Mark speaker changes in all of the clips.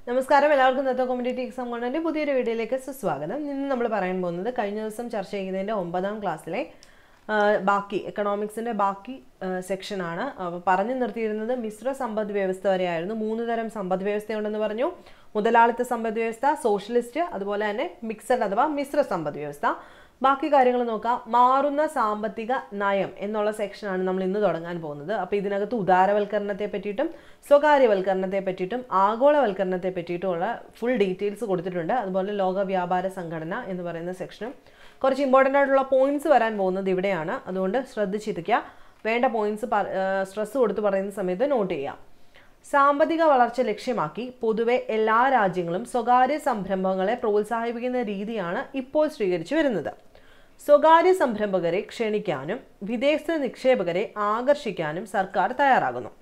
Speaker 1: നമസ്കാരം എല്ലാവർക്കും ഇന്നത്തെ കോമ്പറ്റേറ്റീവ് എക്സാം കൊണ്ടതിൻ്റെ പുതിയൊരു വീഡിയോയിലേക്ക് സുസ്വാഗതം ഇന്ന് നമ്മൾ പറയാൻ പോകുന്നത് കഴിഞ്ഞ ദിവസം ചർച്ച ചെയ്യുന്നതിൻ്റെ ഒമ്പതാം ക്ലാസ്സിലെ ആ, ബാക്കി എക്കണോമിക്സിൻ്റെ ബാക്കി സെക്ഷനാണ് അപ്പോൾ പറഞ്ഞു നിർത്തിയിരുന്നത് മിശ്ര സമ്പദ് വ്യവസ്ഥ വരെയായിരുന്നു മൂന്ന് തരം സമ്പദ് വ്യവസ്ഥയുണ്ടെന്ന് പറഞ്ഞു മുതലാളിത്ത സമ്പദ് വ്യവസ്ഥ സോഷ്യലിസ്റ്റ് അതുപോലെ തന്നെ മിക്സഡ് അഥവാ മിശ്ര സമ്പദ് വ്യവസ്ഥ ബാക്കി കാര്യങ്ങൾ നോക്കാം മാറുന്ന സാമ്പത്തിക നയം എന്നുള്ള സെക്ഷനാണ് നമ്മൾ ഇന്ന് തുടങ്ങാൻ പോകുന്നത് അപ്പോൾ ഇതിനകത്ത് ഉദാരവൽക്കരണത്തെ പറ്റിയിട്ടും സ്വകാര്യവൽക്കരണത്തെ പറ്റിയിട്ടും ആഗോളവൽക്കരണത്തെ പറ്റിയിട്ടുമുള്ള ഫുൾ ഡീറ്റെയിൽസ് കൊടുത്തിട്ടുണ്ട് അതുപോലെ ലോക വ്യാപാര സംഘടന എന്ന് പറയുന്ന സെക്ഷനും കുറച്ച് ഇമ്പോർട്ടൻ്റ് ആയിട്ടുള്ള പോയിന്റ്സ് വരാൻ പോകുന്നത് ഇവിടെയാണ് അതുകൊണ്ട് ശ്രദ്ധിച്ചിരിക്കുക വേണ്ട പോയിന്റ്സ് സ്ട്രെസ് കൊടുത്ത് പറയുന്ന സമയത്ത് നോട്ട് ചെയ്യാം സാമ്പത്തിക വളർച്ച ലക്ഷ്യമാക്കി പൊതുവെ എല്ലാ രാജ്യങ്ങളും സ്വകാര്യ സംരംഭങ്ങളെ പ്രോത്സാഹിപ്പിക്കുന്ന രീതിയാണ് ഇപ്പോൾ സ്വീകരിച്ചു വരുന്നത് സ്വകാര്യ സംരംഭകരെ ക്ഷണിക്കാനും വിദേശ നിക്ഷേപകരെ ആകർഷിക്കാനും സർക്കാർ തയ്യാറാകുന്നു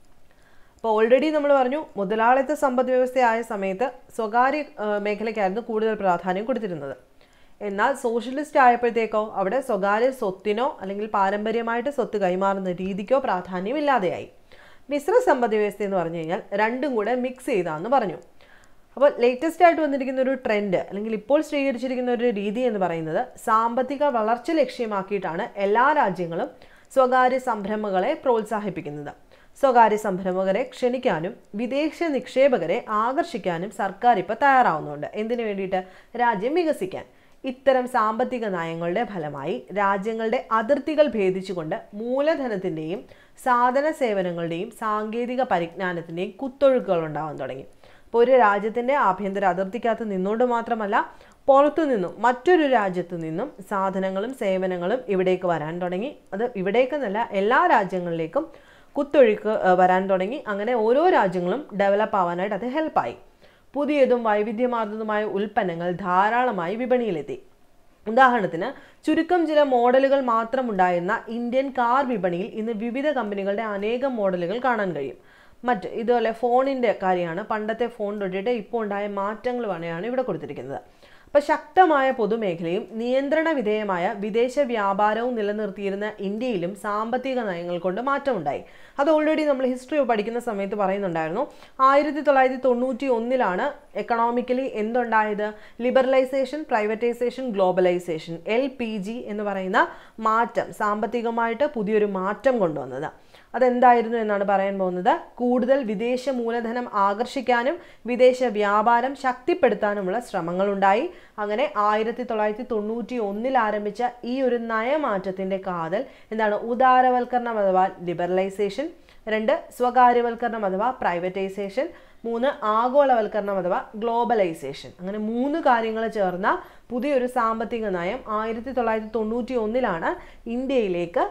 Speaker 1: അപ്പോൾ ഓൾറെഡി നമ്മൾ പറഞ്ഞു മുതലാളിത്ത സമ്പദ് വ്യവസ്ഥയായ സമയത്ത് സ്വകാര്യ ആ, മേഖലയ്ക്കായിരുന്നു കൂടുതൽ പ്രാധാന്യം കൊടുത്തിരുന്നത് എന്നാൽ സോഷ്യലിസ്റ്റ് ആയപ്പോഴത്തേക്കോ അവിടെ സ്വകാര്യ സ്വത്തിനോ അല്ലെങ്കിൽ പാരമ്പര്യമായിട്ട് സ്വത്ത് കൈമാറുന്ന രീതിക്കോ പ്രാധാന്യമില്ലാതെയായി മിശ്ര സമ്പദ് വ്യവസ്ഥ എന്ന് പറഞ്ഞു കഴിഞ്ഞാൽ രണ്ടും കൂടെ മിക്സ് ചെയ്താന്ന് പറഞ്ഞു അപ്പോൾ ലേറ്റസ്റ്റ് ആയിട്ട് വന്നിരിക്കുന്ന ഒരു ട്രെൻഡ് അല്ലെങ്കിൽ ഇപ്പോൾ സ്വീകരിച്ചിരിക്കുന്ന ഒരു രീതി എന്ന് പറയുന്നത് സാമ്പത്തിക വളർച്ച ലക്ഷ്യമാക്കിയിട്ടാണ് എല്ലാ രാജ്യങ്ങളും സ്വകാര്യ സംരംഭങ്ങളെ പ്രോത്സാഹിപ്പിക്കുന്നത് സ്വകാര്യ സംരംഭകരെ ക്ഷണിക്കാനും വിദേശ നിക്ഷേപകരെ ആകർഷിക്കാനും സർക്കാർ ഇപ്പോൾ തയ്യാറാവുന്നുണ്ട് എന്തിനു വേണ്ടിയിട്ട് രാജ്യം വികസിക്കാൻ ഇത്തരം സാമ്പത്തിക നയങ്ങളുടെ ഫലമായി രാജ്യങ്ങളുടെ അതിർത്തികൾ ഭേദിച്ചുകൊണ്ട് മൂലധനത്തിൻ്റെയും സാധന സേവനങ്ങളുടെയും സാങ്കേതിക പരിജ്ഞാനത്തിൻ്റെയും കുത്തൊഴുക്കുകൾ ഉണ്ടാവാൻ തുടങ്ങി അപ്പോൾ ഒരു രാജ്യത്തിൻ്റെ ആഭ്യന്തര അതിർത്തിക്കകത്ത് നിന്നുകൊണ്ട് മാത്രമല്ല പുറത്തു നിന്നും മറ്റൊരു രാജ്യത്തു നിന്നും സാധനങ്ങളും സേവനങ്ങളും ഇവിടേക്ക് വരാൻ തുടങ്ങി അത് ഇവിടേക്കെന്നല്ല എല്ലാ രാജ്യങ്ങളിലേക്കും കുത്തൊഴുക്ക് ഏഹ്, വരാൻ തുടങ്ങി അങ്ങനെ ഓരോ രാജ്യങ്ങളും ഡെവലപ്പ് ആവാനായിട്ട് അത് ഹെൽപ്പായി പുതിയതും വൈവിധ്യമാർന്നതുമായ ഉൽപ്പന്നങ്ങൾ ധാരാളമായി വിപണിയിലെത്തി ഉദാഹരണത്തിന് ചുരുക്കം ചില മോഡലുകൾ മാത്രം ഉണ്ടായിരുന്ന ഇന്ത്യൻ കാർ വിപണിയിൽ ഇന്ന് വിവിധ കമ്പനികളുടെ അനേകം മോഡലുകൾ കാണാൻ കഴിയും മറ്റ് ഇതുപോലെ ഫോണിൻ്റെ കാര്യമാണ് പണ്ടത്തെ ഫോൺ തൊട്ടിട്ട് ഇപ്പോൾ ഉണ്ടായ മാറ്റങ്ങൾ വേണയാണ് ഇവിടെ കൊടുത്തിരിക്കുന്നത് അപ്പോൾ ശക്തമായ പൊതുമേഖലയും നിയന്ത്രണ വിധേയമായ വിദേശ വ്യാപാരവും നിലനിർത്തിയിരുന്ന ഇന്ത്യയിലും സാമ്പത്തിക നയങ്ങൾ കൊണ്ട് മാറ്റമുണ്ടായി അത് ഓൾറെഡി നമ്മൾ ഹിസ്റ്ററി പഠിക്കുന്ന സമയത്ത് പറയുന്നുണ്ടായിരുന്നു ആയിരത്തി തൊള്ളായിരത്തി തൊണ്ണൂറ്റി ഒന്നിലാണ് എക്കണോമിക്കലി എന്തുണ്ടായത് liberalisation privatisation globalisation L P G എന്ന് പറയുന്ന മാറ്റം സാമ്പത്തികമായിട്ട് പുതിയൊരു മാറ്റം കൊണ്ടുവന്നത് അതെന്തായിരുന്നു എന്നാണ് പറയാൻ പോകുന്നത് കൂടുതൽ വിദേശ മൂലധനം ആകർഷിക്കാനും വിദേശ വ്യാപാരം ശക്തിപ്പെടുത്താനുമുള്ള ശ്രമങ്ങളുണ്ടായി അങ്ങനെ ആയിരത്തി തൊള്ളായിരത്തി തൊണ്ണൂറ്റി ഒന്നിൽ ആരംഭിച്ച ഈ ഒരു നയമാറ്റത്തിന്റെ കാതൽ എന്താണ് ഉദാരവൽക്കരണം അഥവാ ലിബറലൈസേഷൻ രണ്ട് സ്വകാര്യവൽക്കരണം അഥവാ പ്രൈവറ്റൈസേഷൻ മൂന്ന് ആഗോളവൽക്കരണം അഥവാ ഗ്ലോബലൈസേഷൻ അങ്ങനെ മൂന്ന് കാര്യങ്ങൾ ചേർന്ന പുതിയൊരു സാമ്പത്തിക നയം ആയിരത്തി തൊള്ളായിരത്തി തൊണ്ണൂറ്റി ഒന്നിലാണ് ഇന്ത്യയിലേക്ക്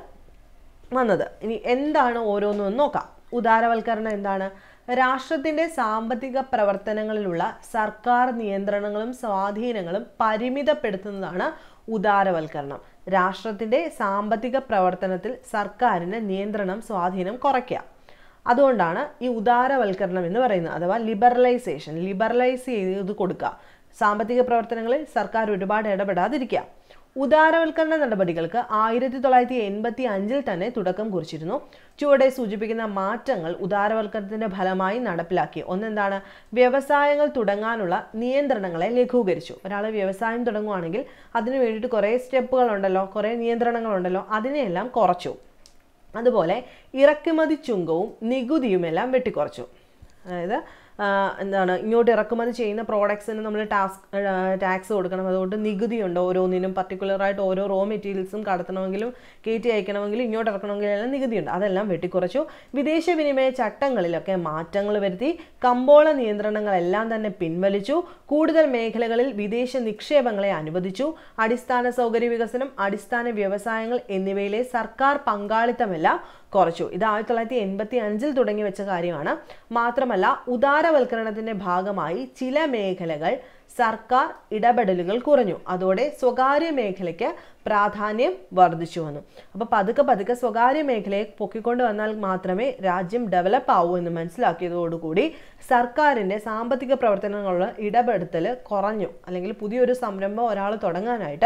Speaker 1: വന്നത് ഇനി എന്താണ് ഓരോന്നും നോക്കാം ഉദാരവൽക്കരണം എന്താണ് രാഷ്ട്രത്തിന്റെ സാമ്പത്തിക പ്രവർത്തനങ്ങളിലുള്ള സർക്കാർ നിയന്ത്രണങ്ങളും സ്വാധീനങ്ങളും പരിമിതപ്പെടുത്തുന്നതാണ് ഉദാരവൽക്കരണം രാഷ്ട്രത്തിന്റെ സാമ്പത്തിക പ്രവർത്തനത്തിൽ സർക്കാരിന് നിയന്ത്രണം സ്വാധീനം കുറയ്ക്കുക അതുകൊണ്ടാണ് ഈ ഉദാരവൽക്കരണം എന്ന് പറയുന്നത് അഥവാ ലിബറലൈസേഷൻ ലിബറലൈസ് ചെയ്ത് കൊടുക്കുക സാമ്പത്തിക പ്രവർത്തനങ്ങളിൽ സർക്കാർ ഒരുപാട് ഇടപെടാതിരിക്കുക ഉദാരവൽക്കരണ നടപടികൾക്ക് ആയിരത്തി തൊള്ളായിരത്തി എൺപത്തി അഞ്ചിൽ തന്നെ തുടക്കം കുറിച്ചിരുന്നു ചുവടെ സൂചിപ്പിക്കുന്ന മാറ്റങ്ങൾ ഉദാരവൽക്കരണത്തിന്റെ ഫലമായി നടപ്പിലാക്കി ഒന്നെന്താണ് വ്യവസായങ്ങൾ തുടങ്ങാനുള്ള നിയന്ത്രണങ്ങളെ ലഘൂകരിച്ചു ഒരാൾ വ്യവസായം തുടങ്ങുവാണെങ്കിൽ അതിന് വേണ്ടിയിട്ട് കുറേ സ്റ്റെപ്പുകൾ ഉണ്ടല്ലോ കുറേ നിയന്ത്രണങ്ങളുണ്ടല്ലോ അതിനെയെല്ലാം കുറച്ചു അതുപോലെ ഇറക്കുമതി ചുങ്കവും നികുതിയുമെല്ലാം വെട്ടിക്കുറച്ചു അതായത് ആ, എന്താണ് ഇങ്ങോട്ട് ഇറക്കുമതി ചെയ്യുന്ന പ്രോഡക്ട്സിന് നമ്മൾ ടാക്സ് ടാക്സ് കൊടുക്കണം അതുകൊണ്ട് നികുതിയുണ്ട് ഓരോന്നിനും പർട്ടിക്കുലറായിട്ട് ഓരോ റോ മെറ്റീരിയൽസും കടത്തണമെങ്കിലും കയറ്റി അയക്കണമെങ്കിലും ഇങ്ങോട്ട് ഇറക്കണമെങ്കിലും എല്ലാം നികുതിയുണ്ട് അതെല്ലാം വെട്ടിക്കുറച്ചു വിദേശ വിനിമയ ചട്ടങ്ങളിലൊക്കെ മാറ്റങ്ങൾ വരുത്തി കമ്പോള നിയന്ത്രണങ്ങളെല്ലാം തന്നെ പിൻവലിച്ചു കൂടുതൽ മേഖലകളിൽ വിദേശ നിക്ഷേപങ്ങളെ അനുവദിച്ചു അടിസ്ഥാന സൗകര്യ വികസനം അടിസ്ഥാന വ്യവസായങ്ങൾ എന്നിവയിലെ സർക്കാർ പങ്കാളിത്തമെല്ലാം കുറച്ചു ഇത് ആയിരത്തി തൊള്ളായിരത്തി എൺപത്തി അഞ്ചിൽ തുടങ്ങി വെച്ച കാര്യമാണ് മാത്രമല്ല ഉദാരവൽക്കരണത്തിന്റെ ഭാഗമായി ചില മേഖലകൾ സർക്കാർ ഇടപെടലുകൾ കുറഞ്ഞു അതോടെ സ്വകാര്യ മേഖലയ്ക്ക് പ്രാധാന്യം വർദ്ധിച്ചു വന്നു അപ്പോൾ പതുക്കെ പതുക്കെ സ്വകാര്യ മേഖലയെ പൊക്കിക്കൊണ്ട് വന്നാൽ മാത്രമേ രാജ്യം ഡെവലപ്പ് ആവൂ എന്ന് മനസ്സിലാക്കിയതോടുകൂടി സർക്കാരിൻ്റെ സാമ്പത്തിക പ്രവർത്തനങ്ങളുടെ ഇടപെടുത്തൽ കുറഞ്ഞു അല്ലെങ്കിൽ പുതിയൊരു സംരംഭം ഒരാൾ തുടങ്ങാനായിട്ട്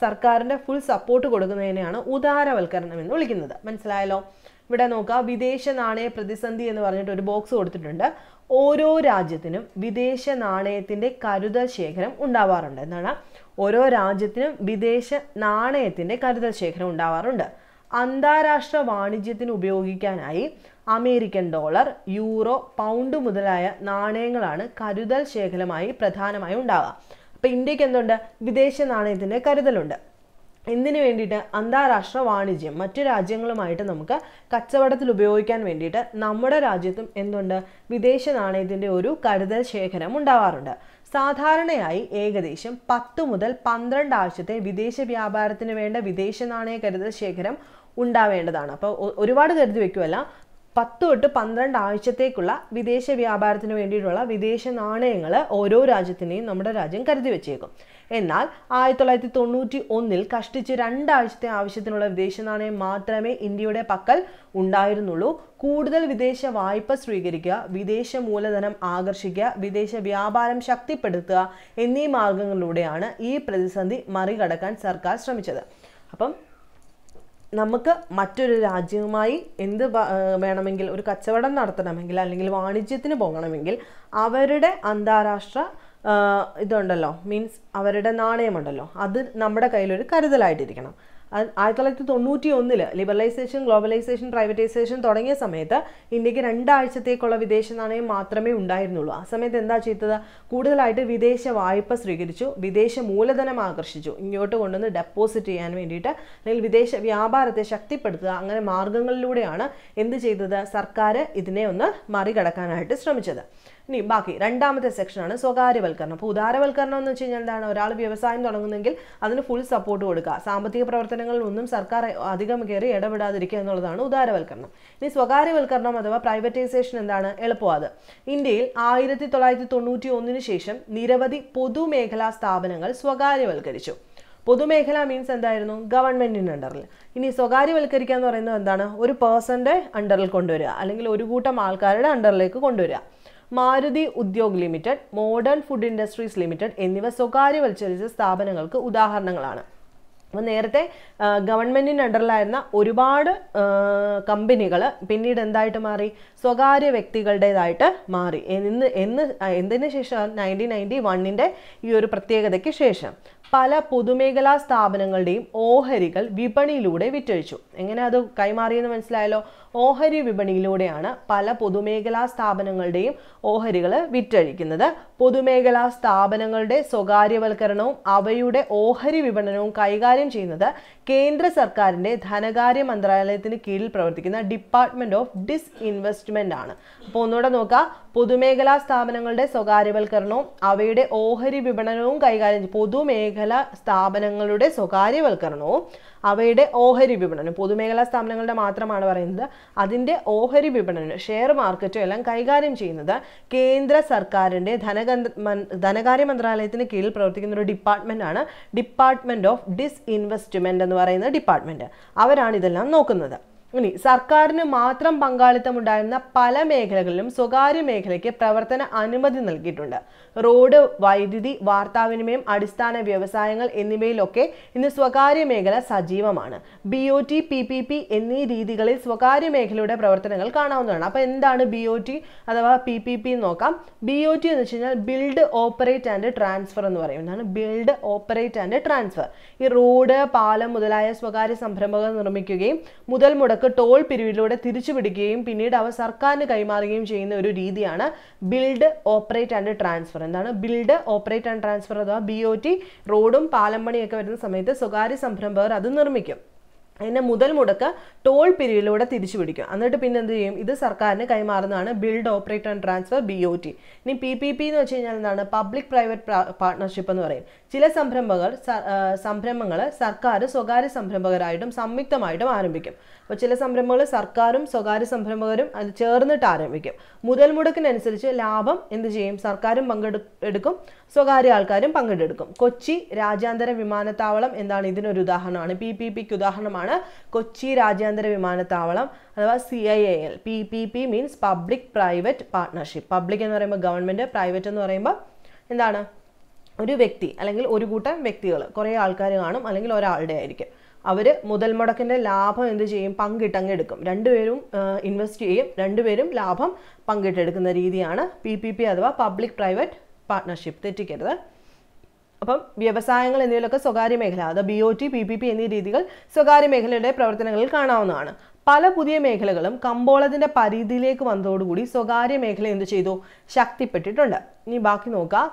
Speaker 1: സർക്കാരിൻ്റെ ഫുൾ സപ്പോർട്ട് കൊടുക്കുന്നതിനെയാണ് ഉദാരവൽക്കരണം എന്ന് വിളിക്കുന്നത് മനസ്സിലായല്ലോ ഇവിടെ നോക്കുക വിദേശ നാണയ പ്രതിസന്ധി എന്ന് പറഞ്ഞിട്ട് ഒരു ബോക്സ് കൊടുത്തിട്ടുണ്ട് ഓരോ രാജ്യത്തിനും വിദേശ നാണയത്തിൻ്റെ കരുതൽ ശേഖരം ഉണ്ടാവാറുണ്ട് എന്താണ് ഓരോ രാജ്യത്തിനും വിദേശ നാണയത്തിൻ്റെ കരുതൽ ശേഖരം ഉണ്ടാവാറുണ്ട് അന്താരാഷ്ട്ര വാണിജ്യത്തിന് ഉപയോഗിക്കാനായി അമേരിക്കൻ ഡോളർ യൂറോ പൗണ്ട് മുതലായ നാണയങ്ങളാണ് കരുതൽ ശേഖരമായി പ്രധാനമായും ഉണ്ടാവുക അപ്പോൾ ഇന്ത്യക്ക് എന്തുണ്ട് വിദേശ നാണയത്തിൻ്റെ കരുതലുണ്ട് എന്തിനു വേണ്ടിയിട്ട് അന്താരാഷ്ട്ര വാണിജ്യം മറ്റു രാജ്യങ്ങളുമായിട്ട് നമുക്ക് കച്ചവടത്തിൽ ഉപയോഗിക്കാൻ വേണ്ടിയിട്ട് നമ്മുടെ രാജ്യത്തും എന്തുണ്ട് വിദേശ നാണയത്തിൻ്റെ ഒരു കരുതൽ ശേഖരം ഉണ്ടാവാറുണ്ട് സാധാരണയായി ഏകദേശം പത്ത് മുതൽ പന്ത്രണ്ട് ആഴ്ചത്തെ വിദേശ വ്യാപാരത്തിന് വേണ്ട വിദേശ നാണയ കരുതൽ ശേഖരം ഉണ്ടാവേണ്ടതാണ് അപ്പോൾ ഒരുപാട് കരുതി വെക്കുമല്ല പത്ത് തൊട്ട് പന്ത്രണ്ട് ആഴ്ചത്തേക്കുള്ള വിദേശ വ്യാപാരത്തിന് വേണ്ടിയിട്ടുള്ള വിദേശ നാണയങ്ങൾ ഓരോ രാജ്യത്തിനെയും നമ്മുടെ രാജ്യം കരുതി വെച്ചേക്കും എന്നാൽ ആയിരത്തി തൊള്ളായിരത്തി തൊണ്ണൂറ്റി ഒന്നിൽ കഷ്ടിച്ച് രണ്ടാഴ്ചത്തെ ആവശ്യത്തിനുള്ള വിദേശ നാണയം മാത്രമേ ഇന്ത്യയുടെ പക്കൽ ഉണ്ടായിരുന്നുള്ളൂ കൂടുതൽ വിദേശ വായ്പ സ്വീകരിക്കുക വിദേശ മൂലധനം ആകർഷിക്കുക വിദേശ വ്യാപാരം ശക്തിപ്പെടുത്തുക എന്നീ മാർഗങ്ങളിലൂടെയാണ് ഈ പ്രതിസന്ധി മറികടക്കാൻ സർക്കാർ ശ്രമിച്ചത് അപ്പം നമുക്ക് മറ്റൊരു രാജ്യവുമായി എന്ത് വേണമെങ്കിൽ ഒരു കച്ചവടം നടത്തണമെങ്കിൽ അല്ലെങ്കിൽ വാണിജ്യത്തിന് പോകണമെങ്കിൽ അവരുടെ അന്താരാഷ്ട്ര ഇതുണ്ടല്ലോ മീൻസ് അവരുടെ നാണയമുണ്ടല്ലോ അത് നമ്മുടെ കയ്യിലൊരു കരുതലായിട്ടിരിക്കണം ആയിരത്തി തൊള്ളായിരത്തി തൊണ്ണൂറ്റി ഒന്നില് ലിബറലൈസേഷൻ ഗ്ലോബലൈസേഷൻ പ്രൈവറ്റൈസേഷൻ തുടങ്ങിയ സമയത്ത് ഇന്ത്യക്ക് രണ്ടാഴ്ചത്തേക്കുള്ള വിദേശ നാണയം മാത്രമേ ഉണ്ടായിരുന്നുള്ളൂ ആ സമയത്ത് എന്താ ചെയ്തത് കൂടുതലായിട്ട് വിദേശ വായ്പ സ്വീകരിച്ചു വിദേശ മൂലധനം ആകർഷിച്ചു ഇങ്ങോട്ട് കൊണ്ടുവന്ന് ഡെപ്പോസിറ്റ് ചെയ്യാൻ വേണ്ടിയിട്ട് അല്ലെങ്കിൽ വിദേശ വ്യാപാരത്തെ ശക്തിപ്പെടുത്തുക അങ്ങനെ മാർഗങ്ങളിലൂടെയാണ് എന്ത് ചെയ്തത് സർക്കാർ ഇതിനെ ഒന്ന് മറികടക്കാനായിട്ട് ശ്രമിച്ചത് ഇനി ബാക്കി രണ്ടാമത്തെ സെക്ഷനാണ് സ്വകാര്യവൽക്കരണം അപ്പോൾ ഉദാരവൽക്കരണം എന്ന് വെച്ച് കഴിഞ്ഞാൽ എന്താണ് ഒരാൾ വ്യവസായം തുടങ്ങുന്നെങ്കിൽ അതിന് ഫുൾ സപ്പോർട്ട് കൊടുക്കുക സാമ്പത്തിക പ്രവർത്തനങ്ങളിൽ ഒന്നും സർക്കാർ അധികം കയറി ഇടപെടാതിരിക്കുക എന്നുള്ളതാണ് ഉദാരവൽക്കരണം ഇനി സ്വകാര്യവൽക്കരണം അഥവാ പ്രൈവറ്റൈസേഷൻ എന്താണ് എളുപ്പമാത് ഇന്ത്യയിൽ ആയിരത്തി തൊള്ളായിരത്തി തൊണ്ണൂറ്റി ഒന്നിന് ശേഷം നിരവധി പൊതുമേഖലാ സ്ഥാപനങ്ങൾ സ്വകാര്യവൽക്കരിച്ചു പൊതുമേഖല മീൻസ് എന്തായിരുന്നു ഗവൺമെന്റിന്റെ അണ്ടറിൽ ഇനി സ്വകാര്യവൽക്കരിക്കുക എന്ന് പറയുന്നത് എന്താണ് ഒരു പേഴ്സന്റെ അണ്ടറിൽ കൊണ്ടുവരിക അല്ലെങ്കിൽ ഒരു കൂട്ടം ആൾക്കാരുടെ അണ്ടറിലേക്ക് കൊണ്ടുവരിക Maruti Udyog limited modern food industries limited എന്നിവ സ്വകാര്യവൽക്കരിച്ച സ്ഥാപനങ്ങൾക്ക് ഉദാഹരണങ്ങളാണ് അപ്പോൾ നേരത്തെ ഗവൺമെൻറ്റിൻ്റെ അണ്ടറിലായിരുന്ന ഒരുപാട് കമ്പനികൾ പിന്നീട് എന്തായിട്ട് മാറി സ്വകാര്യ വ്യക്തികളുടേതായിട്ട് മാറി എന്ന് എന്ന് എന്തിനു ശേഷം നയൻറ്റീൻ നയൻറ്റി വണ്ണിൻ്റെ ഈ ഒരു പ്രത്യേകതയ്ക്ക് ശേഷം പല പൊതുമേഖലാ സ്ഥാപനങ്ങളുടെയും ഓഹരികൾ വിപണിയിലൂടെ വിറ്റഴിച്ചു എങ്ങനെ അത് കൈമാറിയെന്ന് മനസ്സിലായല്ലോ ഓഹരി വിപണിയിലൂടെയാണ് പല പൊതുമേഖലാ സ്ഥാപനങ്ങളുടെയും ഓഹരികൾ വിറ്റഴിക്കുന്നത് പൊതുമേഖലാ സ്ഥാപനങ്ങളുടെ സ്വകാര്യവൽക്കരണവും അവയുടെ ഓഹരി വിപണനവും കൈകാര്യം ചെയ്യുന്നത് കേന്ദ്ര സർക്കാരിൻ്റെ ധനകാര്യ മന്ത്രാലയത്തിന് കീഴിൽ പ്രവർത്തിക്കുന്ന ഡിപ്പാർട്ട്മെന്റ് ഓഫ് ഡിസ് ഇൻവെസ്റ്റ്മെന്റ് ആണ് അപ്പോൾ ഒന്നുകൂടെ നോക്കാം പൊതുമേഖലാ സ്ഥാപനങ്ങളുടെ സ്വകാര്യവൽക്കരണവും അവയുടെ ഓഹരി വിപണനവും കൈകാര്യം പൊതുമേഖല സ്ഥാപനങ്ങളുടെ സ്വകാര്യവൽക്കരണവും അവയുടെ ഓഹരി വിപണനം പൊതുമേഖലാ സ്ഥാപനങ്ങളുടെ മാത്രമാണ് പറയുന്നത് അതിൻ്റെ ഓഹരി വിപണനം ഷെയർ മാർക്കറ്റും എല്ലാം കൈകാര്യം ചെയ്യുന്നത് കേന്ദ്ര സർക്കാരിൻ്റെ ധനകന്ത്ര ധനകാര്യ മന്ത്രാലയത്തിന് കീഴിൽ പ്രവർത്തിക്കുന്ന ഒരു ഡിപ്പാർട്ട്മെന്റ് ആണ് ഡിപ്പാർട്ട്മെന്റ് ഓഫ് ഡിസ് ഇൻവെസ്റ്റ്മെന്റ് എന്ന് പറയുന്ന ഡിപ്പാർട്ട്മെന്റ് അവരാണ് ഇതെല്ലാം നോക്കുന്നത് ഇനി സർക്കാരിന് മാത്രം പങ്കാളിത്തം ഉണ്ടായിരുന്ന പല മേഖലകളിലും സ്വകാര്യ മേഖലയ്ക്ക് പ്രവർത്തന അനുമതി നൽകിയിട്ടുണ്ട് റോഡ് വൈദ്യുതി വാർത്താവിനിമയം അടിസ്ഥാന വ്യവസായങ്ങൾ എന്നിവയിലൊക്കെ ഇന്ന് സ്വകാര്യ മേഖല സജീവമാണ് B O T P P P എന്നീ രീതികളിൽ സ്വകാര്യ മേഖലയുടെ പ്രവർത്തനങ്ങൾ കാണാവുന്നതാണ് അപ്പോൾ എന്താണ് ബി ഒ ടി അഥവാ പി പി പി നോക്കാം ബി ഒ ടി എന്ന് വെച്ച് കഴിഞ്ഞാൽ ബിൽഡ് ഓപ്പറേറ്റ് ആൻഡ് ട്രാൻസ്ഫർ എന്ന് പറയും എന്താണ് ബിൽഡ് ഓപ്പറേറ്റ് ആൻഡ് ട്രാൻസ്ഫർ ഈ റോഡ് പാലം മുതലായ സ്വകാര്യ സംരംഭങ്ങൾ നിർമ്മിക്കുകയും മുതൽ മുടക്ക് ടോൾ പിരിവിലൂടെ തിരിച്ചുപിടിക്കുകയും പിന്നീട് അവ സർക്കാരിന് കൈമാറുകയും ചെയ്യുന്ന ഒരു രീതിയാണ് ബിൽഡ് ഓപ്പറേറ്റ് ആൻഡ് ട്രാൻസ്ഫർ എന്താണ് ബിൽഡ് ഓപ്പറേറ്റ് ആൻഡ് ട്രാൻസ്ഫർ അഥവാ ബി ഒ ടി റോഡും പാലം പണിയൊക്കെ വരുന്ന സമയത്ത് സ്വകാര്യ സംരംഭകർ അത് നിർമ്മിക്കും അതിൻ്റെ മുതൽ മുടക്ക് ടോൾ പിരിവിലൂടെ തിരിച്ചു പിടിക്കും എന്നിട്ട് പിന്നെ എന്ത് ചെയ്യും ഇത് സർക്കാരിന് കൈമാറുന്നതാണ് build operate and transfer B O T ഇനി പി പി പി എന്ന് വെച്ച് കഴിഞ്ഞാൽ എന്താണ് പബ്ലിക് പ്രൈവറ്റ് പാർട്ട്ണർഷിപ്പ് എന്ന് പറയും ചില സംരംഭകർ സംരംഭങ്ങൾ സർക്കാർ സ്വകാര്യ സംരംഭകരായിട്ടും സംയുക്തമായിട്ടും ആരംഭിക്കും അപ്പോൾ ചില സംരംഭങ്ങൾ സർക്കാരും സ്വകാര്യ സംരംഭകരും അത് ചേർന്നിട്ട് ആരംഭിക്കും മുതൽ മുടക്കിനനുസരിച്ച് ലാഭം എന്ത് ചെയ്യും സർക്കാരും പങ്കെടുക്കും സ്വകാര്യ ആൾക്കാരും പങ്കെടുക്കും കൊച്ചി രാജ്യാന്തര വിമാനത്താവളം എന്താണ് ഇതിനൊരു ഉദാഹരണമാണ് പി പി പിക്ക് ഉദാഹരണമാണ് കൊച്ചി രാജ്യാന്തര വിമാനത്താവളം അഥവാ C I A L P P P means public private partnership public എന്ന് പറയുമ്പോൾ ഗവൺമെൻറ് പ്രൈവറ്റ് എന്ന് പറയുമ്പോൾ എന്താണ് ഒരു വ്യക്തി അല്ലെങ്കിൽ ഒരു കൂട്ടം വ്യക്തികൾ കുറേ ആൾക്കാർ കാണും അല്ലെങ്കിൽ ഒരാളുടെ ആയിരിക്കും അവർ മുതൽ മുടക്കിൻ്റെ ലാഭം എന്ത് ചെയ്യും പങ്കിട്ടങ്ങ് എടുക്കും രണ്ടുപേരും ഇൻവെസ്റ്റ് ചെയ്യും രണ്ടുപേരും ലാഭം പങ്കിട്ടെടുക്കുന്ന രീതിയാണ് പി പി പി അഥവാ പബ്ലിക് പ്രൈവറ്റ് പാർട്ട്ണർഷിപ്പ് തെറ്റിക്കരുത് അപ്പം വ്യവസായങ്ങൾ എന്നിവയിലൊക്കെ സ്വകാര്യ മേഖല അത് B O T P P P എന്നീ രീതികൾ സ്വകാര്യ മേഖലയുടെ പ്രവർത്തനങ്ങളിൽ കാണാവുന്നതാണ് പല പുതിയ മേഖലകളും കമ്പോളത്തിന്റെ പരിധിയിലേക്ക് വന്നതോടുകൂടി സ്വകാര്യ മേഖല എന്ത് ചെയ്തു ശക്തിപ്പെട്ടിട്ടുണ്ട് ഇനി ബാക്കി നോക്കാം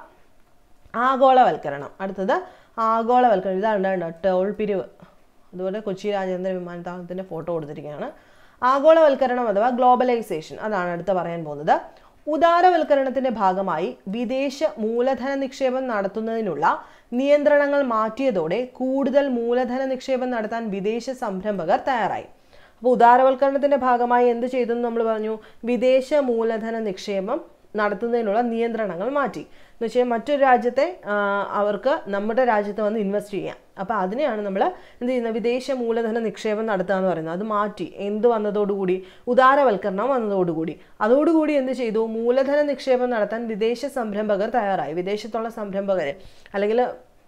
Speaker 1: ആഗോളവൽക്കരണം അടുത്തത് ആഗോളവൽക്കരണം ഇതാണ് ടോൾ പിരിവ് അതുപോലെ കൊച്ചി രാജ്യാന്തര വിമാനത്താവളത്തിന്റെ ഫോട്ടോ കൊടുത്തിരിക്കുകയാണ് ആഗോളവൽക്കരണം അഥവാ ഗ്ലോബലൈസേഷൻ അതാണ് അടുത്ത പറയാൻ പോകുന്നത് ഉദാരവൽക്കരണത്തിന്റെ ഭാഗമായി വിദേശ മൂലധന നിക്ഷേപം നടത്തുന്നതിനുള്ള നിയന്ത്രണങ്ങൾ മാറ്റിയതോടെ കൂടുതൽ മൂലധന നിക്ഷേപം നടത്താൻ വിദേശ സംരംഭകർ തയ്യാറായി അപ്പോൾ ഉദാരവൽക്കരണത്തിന്റെ ഭാഗമായി എന്ത് ചെയ്തു എന്ന് നമ്മൾ പറഞ്ഞു വിദേശ മൂലധന നിക്ഷേപം നടത്തുന്നതിനുള്ള നിയന്ത്രണങ്ങൾ മാറ്റി എന്ന് വെച്ചാൽ മറ്റൊരു രാജ്യത്തെ ആ, അവർക്ക് നമ്മുടെ രാജ്യത്ത് വന്ന് ഇൻവെസ്റ്റ് ചെയ്യാം അപ്പോൾ അതിനെയാണ് നമ്മൾ എന്ത് ചെയ്യുന്നത് വിദേശ മൂലധന നിക്ഷേപം നടത്തുക എന്ന് പറയുന്നത് അത് മാറ്റി എന്ത് വന്നതോടുകൂടി ഉദാരവൽക്കരണം വന്നതോടുകൂടി അതോടുകൂടി എന്ത് ചെയ്തു മൂലധന നിക്ഷേപം നടത്താൻ വിദേശ സംരംഭകർ തയ്യാറായി വിദേശത്തുള്ള സംരംഭകർ അല്ലെങ്കിൽ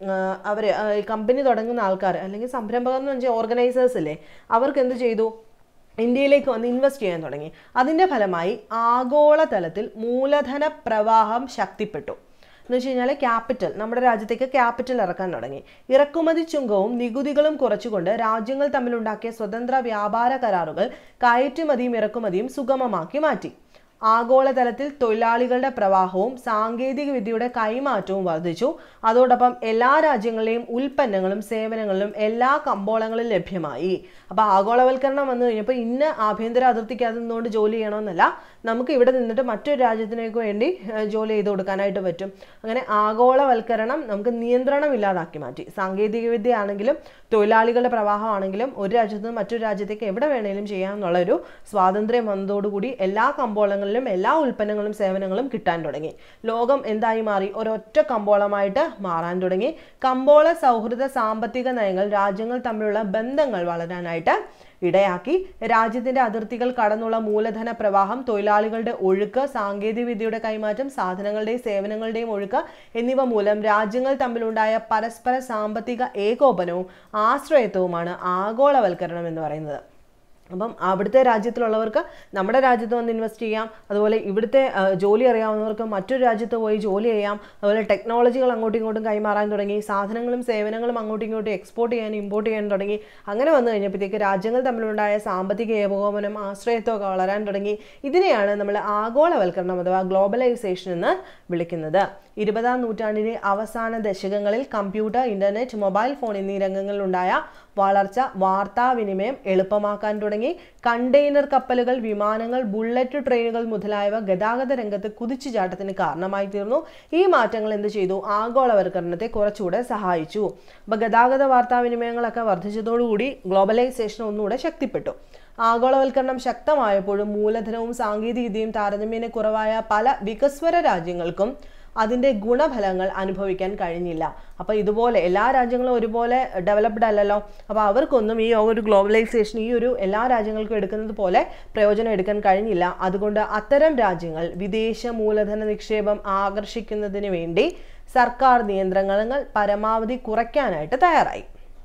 Speaker 1: അവർ കമ്പനി തുടങ്ങുന്ന ആൾക്കാർ അല്ലെങ്കിൽ സംരംഭകർ എന്ന് വെച്ചാൽ ഓർഗനൈസേഴ്സ് ഇല്ലേ അവർക്ക് എന്ത് ചെയ്തു ഇന്ത്യയിലേക്ക് വന്ന് ഇൻവെസ്റ്റ് ചെയ്യാൻ തുടങ്ങി അതിൻ്റെ ഫലമായി ആഗോളതലത്തിൽ മൂലധന പ്രവാഹം ശക്തിപ്പെട്ടു എന്ന് വെച്ച് കഴിഞ്ഞാൽ ക്യാപിറ്റൽ നമ്മുടെ രാജ്യത്തേക്ക് ക്യാപിറ്റൽ ഇറക്കാൻ തുടങ്ങി ഇറക്കുമതി ചുങ്കവും നികുതികളും കുറച്ചുകൊണ്ട് രാജ്യങ്ങൾ തമ്മിലുണ്ടാക്കിയ സ്വതന്ത്ര വ്യാപാര കരാറുകൾ കയറ്റുമതിയും ഇറക്കുമതിയും സുഗമമാക്കി മാറ്റി ആഗോളതലത്തിൽ തൊഴിലാളികളുടെ പ്രവാഹവും സാങ്കേതിക വിദ്യയുടെ കൈമാറ്റവും വർദ്ധിച്ചു അതോടൊപ്പം എല്ലാ രാജ്യങ്ങളിലെയും ഉൽപ്പന്നങ്ങളും സേവനങ്ങളും എല്ലാ കമ്പോളങ്ങളിലും ലഭ്യമായി അപ്പോൾ ആഗോളവൽക്കരണം വന്നു കഴിഞ്ഞപ്പോൾ ഇന്ന ആഭ്യന്തര അതിർത്തിക്കകത്ത് നിന്നുകൊണ്ട് ജോലി ചെയ്യണമെന്നല്ല നമുക്ക് ഇവിടെ നിന്നിട്ട് മറ്റൊരു രാജ്യത്തിനേക്ക് വേണ്ടി ഏഹ്, ജോലി ചെയ്ത് കൊടുക്കാനായിട്ട് പറ്റും അങ്ങനെ ആഗോളവൽക്കരണം നമുക്ക് നിയന്ത്രണം ഇല്ലാതാക്കി മാറ്റി സാങ്കേതിക വിദ്യ ആണെങ്കിലും തൊഴിലാളികളുടെ പ്രവാഹമാണെങ്കിലും ഒരു രാജ്യത്ത് നിന്ന് മറ്റൊരു രാജ്യത്തേക്ക് എവിടെ വേണേലും ചെയ്യാമെന്നുള്ളൊരു സ്വാതന്ത്ര്യം വന്നതോടുകൂടി എല്ലാ കമ്പോളങ്ങളിലും എല്ലാ ഉൽപ്പന്നങ്ങളും സേവനങ്ങളും കിട്ടാൻ തുടങ്ങി ലോകം എന്തായി മാറി ഒരൊറ്റ കമ്പോളമായിട്ട് മാറാൻ തുടങ്ങി കമ്പോള സൗഹൃദ സാമ്പത്തിക നയങ്ങൾ രാജ്യങ്ങൾ തമ്മിലുള്ള ബന്ധങ്ങൾ വളരാനായിട്ട് ഇടയാക്കി രാജ്യത്തിന്റെ അതിർത്തികൾ കടന്നുള്ള മൂലധന പ്രവാഹം തൊഴിലാളികളുടെ ഒഴുക്ക് സാങ്കേതിക വിദ്യയുടെ കൈമാറ്റം സാധനങ്ങളുടെയും സേവനങ്ങളുടെയും ഒഴുക്ക് എന്നിവ മൂലം രാജ്യങ്ങൾ തമ്മിലുണ്ടായ പരസ്പര സാമ്പത്തിക ഏകോപനവും ആശ്രയത്വവുമാണ് ആഗോളവൽക്കരണം എന്ന് പറയുന്നത് അപ്പം അവിടുത്തെ രാജ്യത്തിലുള്ളവർക്ക് നമ്മുടെ രാജ്യത്ത് വന്ന് ഇൻവെസ്റ്റ് ചെയ്യാം അതുപോലെ ഇവിടുത്തെ ആ, ജോലി അറിയാവുന്നവർക്ക് മറ്റൊരു രാജ്യത്ത് പോയി ജോലി ചെയ്യാം അതുപോലെ ടെക്നോളജികൾ അങ്ങോട്ടും ഇങ്ങോട്ടും കൈമാറാൻ തുടങ്ങി സാധനങ്ങളും സേവനങ്ങളും അങ്ങോട്ടും ഇങ്ങോട്ടും എക്സ്പോർട്ട് ചെയ്യാൻ ഇമ്പോർട്ട് ചെയ്യാൻ തുടങ്ങി അങ്ങനെ വന്നു കഴിഞ്ഞപ്പോഴത്തേക്ക് രാജ്യങ്ങൾ തമ്മിലുണ്ടായ സാമ്പത്തിക ഏകോപനം ആശ്രയത്വമൊക്കെ വളരാൻ തുടങ്ങി ഇതിനെയാണ് നമ്മൾ ആഗോളവൽക്കരണം അഥവാ ഗ്ലോബലൈസേഷൻ എന്ന് വിളിക്കുന്നത് ഇരുപതാം നൂറ്റാണ്ടിന്റെ അവസാന ദശകങ്ങളിൽ കമ്പ്യൂട്ടർ ഇന്റർനെറ്റ് മൊബൈൽ ഫോൺ എന്നീ രംഗങ്ങളിലുണ്ടായ വളർച്ച വാർത്താവിനിമയം എളുപ്പമാക്കാൻ തുടങ്ങി കണ്ടെയ്നർ കപ്പലുകൾ വിമാനങ്ങൾ ബുള്ളറ്റ് ട്രെയിനുകൾ മുതലായവ ഗതാഗത രംഗത്ത് കുതിച്ചുചാട്ടത്തിന് കാരണമായി തീർന്നു ഈ മാറ്റങ്ങൾ എന്ത് ചെയ്തു ആഗോളവൽക്കരണത്തെ കുറച്ചുകൂടെ സഹായിച്ചു അപ്പൊ ഗതാഗത വാർത്താവിനിമയങ്ങളൊക്കെ വർദ്ധിച്ചതോടുകൂടി ഗ്ലോബലൈസേഷൻ ഒന്നുകൂടെ ശക്തിപ്പെട്ടു ആഗോളവൽക്കരണം ശക്തമായപ്പോഴും മൂലധനവും സാങ്കേതികവിദ്യയും താരതമ്യേന കുറവായ പല വികസ്വര രാജ്യങ്ങൾക്കും അതിൻ്റെ ഗുണഫലങ്ങൾ അനുഭവിക്കാൻ കഴിഞ്ഞില്ല അപ്പോൾ ഇതുപോലെ എല്ലാ രാജ്യങ്ങളും ഒരുപോലെ ഡെവലപ്ഡ് അല്ലല്ലോ അപ്പോൾ അവർക്കൊന്നും ഈ ഒരു ഗ്ലോബലൈസേഷൻ ഈ ഒരു എല്ലാ രാജ്യങ്ങൾക്കും എടുക്കുന്നത് പോലെ പ്രയോജനം എടുക്കാൻ കഴിഞ്ഞില്ല അതുകൊണ്ട് അത്തരം രാജ്യങ്ങൾ വിദേശ മൂലധന നിക്ഷേപം ആകർഷിക്കുന്നതിന് വേണ്ടി സർക്കാർ നിയന്ത്രണങ്ങൾ പരമാവധി കുറയ്ക്കാനായിട്ട് തയ്യാറായി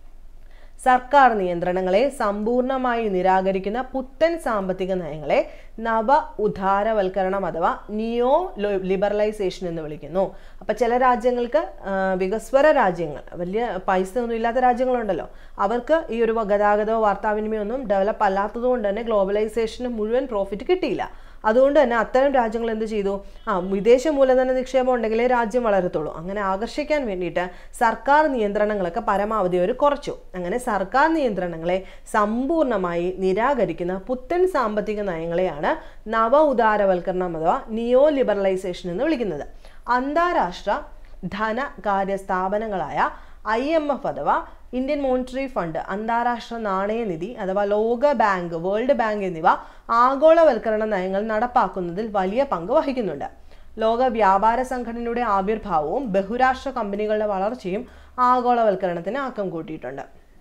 Speaker 1: സർക്കാർ നിയന്ത്രണങ്ങളെ സമ്പൂർണ്ണമായി നിരാകരിക്കുന്ന പുത്തൻ സാമ്പത്തിക നയങ്ങളെ നവ ഉദാരവൽക്കരണം അഥവാ നിയോ ലിബറലൈസേഷൻ എന്ന് വിളിക്കുന്നു അപ്പൊ ചില രാജ്യങ്ങൾക്ക് ആ, വികസ്വര രാജ്യങ്ങൾ വലിയ പൈസ ഒന്നും ഇല്ലാത്ത രാജ്യങ്ങളുണ്ടല്ലോ അവർക്ക് ഈ ഒരു ഗതാഗതമോ വാർത്താവിനിമയം ഒന്നും ഡെവലപ്പ് അല്ലാത്തത് കൊണ്ട് തന്നെ ഗ്ലോബലൈസേഷന് മുഴുവൻ പ്രോഫിറ്റ് കിട്ടിയില്ല അതുകൊണ്ട് തന്നെ അത്തരം രാജ്യങ്ങൾ എന്ത് ചെയ്തു ആ വിദേശ മൂലധന നിക്ഷേപം ഉണ്ടെങ്കിലേ രാജ്യം വളരത്തുള്ളൂ അങ്ങനെ ആകർഷിക്കാൻ വേണ്ടിയിട്ട് സർക്കാർ നിയന്ത്രണങ്ങളൊക്കെ പരമാവധി അവർ കുറച്ചു അങ്ങനെ സർക്കാർ നിയന്ത്രണങ്ങളെ സമ്പൂർണ്ണമായി നിരാകരിക്കുന്ന പുത്തൻ സാമ്പത്തിക നയങ്ങളെയാണ് നവ ഉദാരവൽക്കരണം അഥവാ നിയോ ലിബറലൈസേഷൻ എന്ന് വിളിക്കുന്നത് അന്താരാഷ്ട്ര ധനകാര്യ സ്ഥാപനങ്ങളായ ഐ എം എഫ് അഥവാ ഇന്ത്യൻ മോണിറ്ററി ഫണ്ട് അന്താരാഷ്ട്ര നാണയനിധി അഥവാ ലോക ബാങ്ക് വേൾഡ് ബാങ്ക് എന്നിവ ആഗോളവൽക്കരണ നയങ്ങൾ നടപ്പാക്കുന്നതിൽ വലിയ പങ്ക് വഹിക്കുന്നുണ്ട് ലോക വ്യാപാര സംഘടനയുടെ ആവിർഭാവവും ബഹുരാഷ്ട്ര കമ്പനികളുടെ വളർച്ചയും ആഗോളവൽക്കരണത്തിന് ആക്കം കൂട്ടിയിട്ടുണ്ട്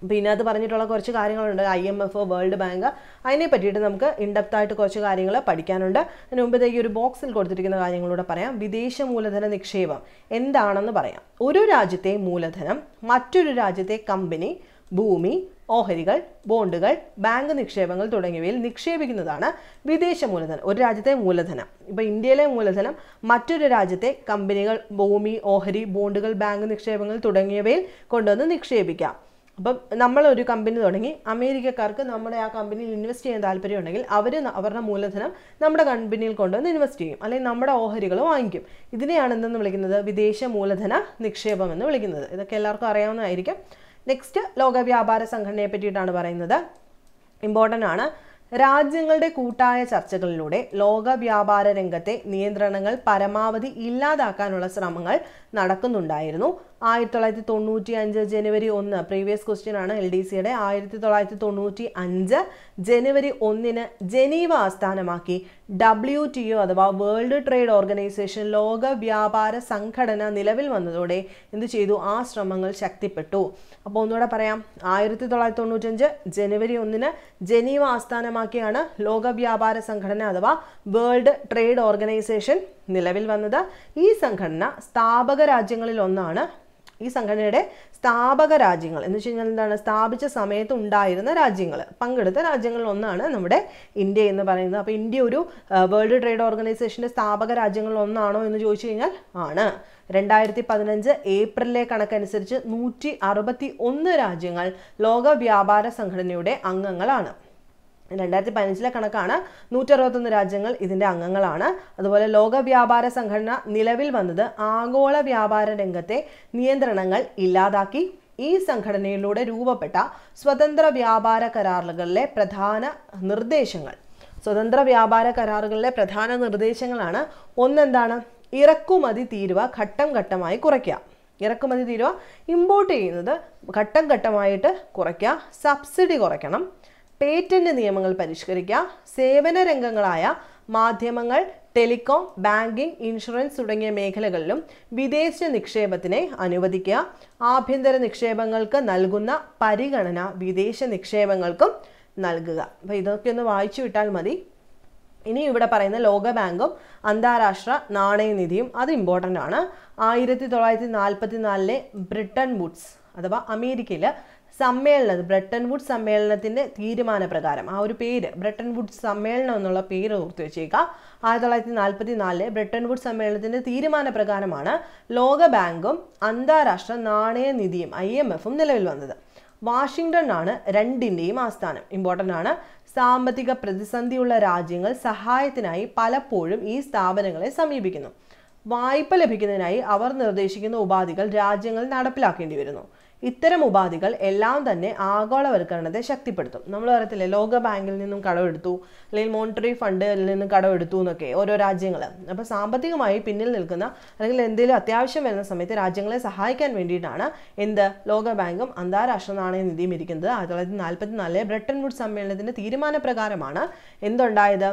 Speaker 1: പിന്നെ അത് പറഞ്ഞിട്ടുള്ള കുറച്ച് കാര്യങ്ങളുണ്ട് I M F world bank അതിനെ പറ്റിയിട്ട് നമുക്ക് ഇൻഡെപ്ത് ആയിട്ട് കുറച്ച് കാര്യങ്ങൾ പഠിക്കാനുണ്ട് അതിന് മുമ്പത്തേക്ക് ഒരു ബോക്സിൽ കൊടുത്തിരിക്കുന്ന കാര്യങ്ങളൂടെ പറയാം വിദേശ മൂലധന നിക്ഷേപം എന്താണെന്ന് പറയാം ഒരു രാജ്യത്തെ മൂലധനം മറ്റൊരു രാജ്യത്തെ കമ്പനി ഭൂമി ഓഹരികൾ ബോണ്ടുകൾ ബാങ്ക് നിക്ഷേപങ്ങൾ തുടങ്ങിയവയിൽ നിക്ഷേപിക്കുന്നതാണ് വിദേശ മൂലധനം ഒരു രാജ്യത്തെ മൂലധനം ഇപ്പോൾ ഇന്ത്യയിലെ മൂലധനം മറ്റൊരു രാജ്യത്തെ കമ്പനികൾ ഭൂമി ഓഹരി ബോണ്ടുകൾ ബാങ്ക് നിക്ഷേപങ്ങൾ തുടങ്ങിയവയിൽ കൊണ്ടുവന്ന് നിക്ഷേപിക്കാം അപ്പം നമ്മൾ ഒരു കമ്പനി തുടങ്ങി അമേരിക്കക്കാർക്ക് നമ്മുടെ ആ കമ്പനിയിൽ ഇൻവെസ്റ്റ് ചെയ്യാൻ താല്പര്യമുണ്ടെങ്കിൽ അവർ അവരുടെ മൂലധനം നമ്മുടെ കമ്പനിയിൽ കൊണ്ടുവന്ന് ഇൻവെസ്റ്റ് ചെയ്യും അല്ലെങ്കിൽ നമ്മുടെ ഓഹരികൾ വാങ്ങിക്കും ഇതിനെയാണ് എന്തെന്ന് വിളിക്കുന്നത് വിദേശ മൂലധന നിക്ഷേപം എന്ന് വിളിക്കുന്നത് ഇതൊക്കെ എല്ലാവർക്കും അറിയാവുന്നതായിരിക്കും നെക്സ്റ്റ് ലോക വ്യാപാര സംഘടനയെ പറ്റിയിട്ടാണ് പറയുന്നത് ഇമ്പോർട്ടൻ്റ് ആണ് രാജ്യങ്ങളുടെ കൂട്ടായ ചർച്ചകളിലൂടെ ലോക വ്യാപാര രംഗത്തെ നിയന്ത്രണങ്ങൾ പരമാവധി ഇല്ലാതാക്കാനുള്ള ശ്രമങ്ങൾ നടക്കുന്നുണ്ടായിരുന്നു ആയിരത്തി തൊള്ളായിരത്തി തൊണ്ണൂറ്റി അഞ്ച് ജനുവരി ഒന്ന് പ്രീവിയസ് ക്വസ്റ്റ്യൻ ആണ് എൽ ഡി സിയുടെ ആയിരത്തി തൊള്ളായിരത്തി തൊണ്ണൂറ്റി അഞ്ച് ജനുവരി ഒന്നിന് ജനീവ ആസ്ഥാനമാക്കി ഡബ്ല്യു ടി ഒ അഥവാ വേൾഡ് ട്രേഡ് ഓർഗനൈസേഷൻ ലോക വ്യാപാര സംഘടന നിലവിൽ വന്നതോടെ എന്ത് ചെയ്തു ആ ശ്രമങ്ങൾ ശക്തിപ്പെട്ടു അപ്പോൾ ഒന്നുകൂടെ പറയാം ആയിരത്തി തൊള്ളായിരത്തി തൊണ്ണൂറ്റഞ്ച് ജനുവരി ഒന്നിന് ജനീവ ആസ്ഥാനമാക്കിയാണ് ലോക വ്യാപാര സംഘടന അഥവാ വേൾഡ് ട്രേഡ് ഓർഗനൈസേഷൻ നിലവിൽ വന്നത് ഈ സംഘടന സ്ഥാപക രാജ്യങ്ങളിൽ ഒന്നാണ് ഈ സംഘടനയുടെ സ്ഥാപക രാജ്യങ്ങൾ എന്ന് വെച്ച് കഴിഞ്ഞാൽ എന്താണ് സ്ഥാപിച്ച സമയത്ത് ഉണ്ടായിരുന്ന രാജ്യങ്ങൾ പങ്കെടുത്ത രാജ്യങ്ങളിൽ ഒന്നാണ് നമ്മുടെ ഇന്ത്യ എന്ന് പറയുന്നത് അപ്പോൾ ഇന്ത്യ ഒരു വേൾഡ് ട്രേഡ് ഓർഗനൈസേഷൻ്റെ സ്ഥാപക രാജ്യങ്ങളിൽ ഒന്നാണോ എന്ന് ചോദിച്ചു കഴിഞ്ഞാൽ ആണ് രണ്ടായിരത്തി പതിനഞ്ച് ഏപ്രിലിലെ കണക്കനുസരിച്ച് നൂറ്റി അറുപത്തി ഒന്ന് രാജ്യങ്ങൾ ലോക വ്യാപാര സംഘടനയുടെ അംഗങ്ങളാണ് രണ്ടായിരത്തി പതിനഞ്ചിലെ കണക്കാണ് നൂറ്ററുപത്തൊന്ന് രാജ്യങ്ങൾ ഇതിൻ്റെ അംഗങ്ങളാണ് അതുപോലെ ലോക വ്യാപാര സംഘടന നിലവിൽ വന്നത് ആഗോള വ്യാപാര രംഗത്തെ നിയന്ത്രണങ്ങൾ ഇല്ലാതാക്കി ഈ സംഘടനയിലൂടെ രൂപപ്പെട്ട സ്വതന്ത്ര വ്യാപാര കരാറുകളിലെ പ്രധാന നിർദ്ദേശങ്ങൾ സ്വതന്ത്ര വ്യാപാര കരാറുകളിലെ പ്രധാന നിർദ്ദേശങ്ങളാണ് ഒന്നെന്താണ് ഇറക്കുമതി തീരുവ ഘട്ടം ഘട്ടമായി കുറയ്ക്കുക ഇറക്കുമതി തീരുവ ഇമ്പോർട്ട് ചെയ്യുന്നത് ഘട്ടം ഘട്ടമായിട്ട് കുറയ്ക്കുക സബ്സിഡി കുറയ്ക്കണം പേറ്റന്റ് നിയമങ്ങൾ പരിഷ്കരിക്കുക സേവന രംഗങ്ങളായ മാധ്യമങ്ങൾ ടെലികോം ബാങ്കിംഗ് ഇൻഷുറൻസ് തുടങ്ങിയ മേഖലകളിലും വിദേശ നിക്ഷേപത്തിനെ അനുവദിക്കുക ആഭ്യന്തര നിക്ഷേപങ്ങൾക്ക് നൽകുന്ന പരിഗണന വിദേശ നിക്ഷേപങ്ങൾക്കും നൽകുക അപ്പോൾ ഇതൊക്കെ ഒന്ന് വായിച്ചു വിട്ടാൽ മതി ഇനി ഇവിടെ പറയുന്ന ലോകബാങ്കും അന്താരാഷ്ട്ര നാണയനിധിയും അത് ഇമ്പോർട്ടൻ്റ് ആണ് ആയിരത്തി തൊള്ളായിരത്തി നാൽപ്പത്തി നാലിലെ ബ്രിട്ടൻ വുഡ്സ് അഥവാ അമേരിക്കയിൽ സമ്മേളനം ബ്രിട്ടൻ വുഡ്സ് സമ്മേളനത്തിൻ്റെ തീരുമാനപ്രകാരം ആ ഒരു പേര് ബ്രിട്ടൻ വുഡ്സ് സമ്മേളനം എന്നുള്ള പേര് ഓർത്ത് വെച്ചേക്കുക ആയിരത്തി തൊള്ളായിരത്തി നാൽപ്പത്തി നാലിലെ ബ്രിട്ടൻ വുഡ്സ് സമ്മേളനത്തിൻ്റെ തീരുമാനപ്രകാരമാണ് ലോകബാങ്കും അന്താരാഷ്ട്ര നാണയനിധിയും ഐ എം എഫും നിലവിൽ വന്നത് വാഷിങ്ടൺ ആണ് രണ്ടിൻ്റെയും ആസ്ഥാനം ഇമ്പോർട്ടൻ്റ് ആണ് സാമ്പത്തിക പ്രതിസന്ധിയുള്ള രാജ്യങ്ങൾ സഹായത്തിനായി പലപ്പോഴും ഈ സ്ഥാപനങ്ങളെ സമീപിക്കുന്നു വായ്പ ലഭിക്കുന്നതിനായി അവർ നിർദ്ദേശിക്കുന്ന ഉപാധികൾ രാജ്യങ്ങൾ നടപ്പിലാക്കേണ്ടി വരുന്നു ഇത്തരം ഉപാധികൾ എല്ലാം തന്നെ ആഗോളവൽക്കരണത്തെ ശക്തിപ്പെടുത്തും നമ്മൾ പറയത്തില്ലേ ലോക ബാങ്കിൽ നിന്നും കടമെടുത്തു അല്ലെങ്കിൽ മോണിറ്ററി ഫണ്ടിൽ നിന്നും കടമെടുത്തു എന്നൊക്കെ ഓരോ രാജ്യങ്ങൾ അപ്പോൾ സാമ്പത്തികമായി പിന്നിൽ നിൽക്കുന്ന അല്ലെങ്കിൽ എന്തെങ്കിലും അത്യാവശ്യം വരുന്ന സമയത്ത് രാജ്യങ്ങളെ സഹായിക്കാൻ വേണ്ടിയിട്ടാണ് എന്ത് ലോക ബാങ്കും അന്താരാഷ്ട്ര നാണയനിധിയും ഇരിക്കുന്നത് ആയിരത്തി തൊള്ളായിരത്തി നാൽപ്പത്തി നാലിലെ ബ്രിട്ടൻ വുഡ് സമ്മേളനത്തിന്റെ തീരുമാനപ്രകാരമാണ് എന്തുണ്ടായത്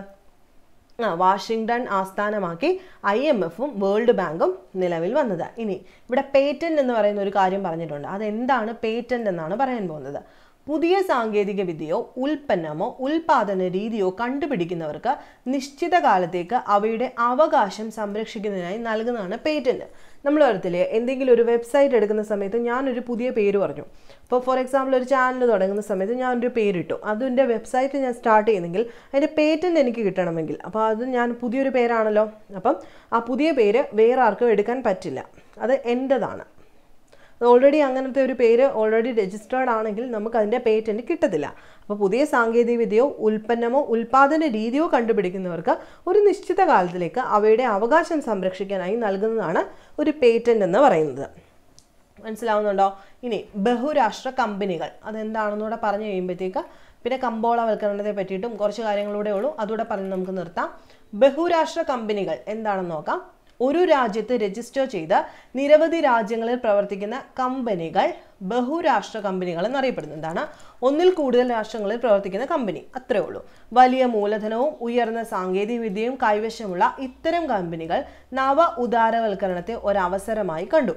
Speaker 1: ആ വാഷിങ്ടൺ ആസ്ഥാനമാക്കി ഐ എം എഫും വേൾഡ് ബാങ്കും നിലവിൽ വന്നത് ഇനി ഇവിടെ പേറ്റന്റ് എന്ന് പറയുന്ന ഒരു കാര്യം പറഞ്ഞിട്ടുണ്ട് അതെന്താണ് പേറ്റന്റ് എന്നാണ് പറയാൻ പോകുന്നത് പുതിയ സാങ്കേതിക വിദ്യയോ ഉൽപ്പന്നമോ ഉൽപാദന രീതിയോ കണ്ടുപിടിക്കുന്നവർക്ക് നിശ്ചിത കാലത്തേക്ക് അവയുടെ അവകാശം സംരക്ഷിക്കുന്നതിനായി നൽകുന്നതാണ് പേറ്റന്റ് നമ്മൾ വരത്തില്ലേ എന്തെങ്കിലും ഒരു വെബ്സൈറ്റ് എടുക്കുന്ന സമയത്ത് ഞാനൊരു പുതിയ പേര് പറഞ്ഞു ഇപ്പോൾ ഫോർ എക്സാമ്പിൾ ഒരു ചാനൽ തുടങ്ങുന്ന സമയത്ത് ഞാനൊരു പേരിട്ടു അതിൻ്റെ വെബ്സൈറ്റ് ഞാൻ സ്റ്റാർട്ട് ചെയ്യുന്നെങ്കിൽ അതിൻ്റെ പേറ്റന്റ് എനിക്ക് കിട്ടണമെങ്കിൽ അപ്പോൾ അത് ഞാൻ പുതിയൊരു പേരാണല്ലോ അപ്പം ആ പുതിയ പേര് വേറെ ആർക്കും എടുക്കാൻ പറ്റില്ല അത് എൻ്റെതാണ് ഓൾറെഡി അങ്ങനത്തെ ഒരു പേര് ഓൾറെഡി രജിസ്റ്റേർഡ് ആണെങ്കിൽ നമുക്ക് അതിൻ്റെ പേറ്റന്റ് കിട്ടത്തില്ല അപ്പോൾ പുതിയ സാങ്കേതികവിദ്യയോ ഉൽപ്പന്നമോ ഉൽപാദന രീതിയോ കണ്ടുപിടിക്കുന്നവർക്ക് ഒരു നിശ്ചിത കാലത്തിലേക്ക് അവയുടെ അവകാശം സംരക്ഷിക്കാനായി നൽകുന്നതാണ് ഒരു പേറ്റന്റ് എന്ന് പറയുന്നത് മനസ്സിലാവുന്നുണ്ടോ ഇനി ബഹുരാഷ്ട്ര കമ്പനികൾ അതെന്താണെന്നൂടെ പറഞ്ഞു കഴിയുമ്പോഴത്തേക്ക് പിന്നെ കമ്പോളവൽക്കരണത്തെ പറ്റിയിട്ടും കുറച്ച് കാര്യങ്ങളൂടെ ഉള്ളൂ അതുകൂടെ പറഞ്ഞ് നമുക്ക് നിർത്താം ബഹുരാഷ്ട്ര കമ്പനികൾ എന്താണെന്ന് നോക്കാം ഒരു രാജ്യത്ത് രജിസ്റ്റർ ചെയ്ത് നിരവധി രാജ്യങ്ങളിൽ പ്രവർത്തിക്കുന്ന കമ്പനികൾ ബഹുരാഷ്ട്ര കമ്പനികൾ എന്നറിയപ്പെടുന്നു എന്താണ് ഒന്നിൽ കൂടുതൽ രാഷ്ട്രങ്ങളിൽ പ്രവർത്തിക്കുന്ന കമ്പനി അത്രേ ഉള്ളൂ വലിയ മൂലധനവും ഉയർന്ന സാങ്കേതിക വിദ്യയും കൈവശമുള്ള ഇത്തരം കമ്പനികൾ നവ ഉദാരവൽക്കരണത്തെ ഒരവസരമായി കണ്ടു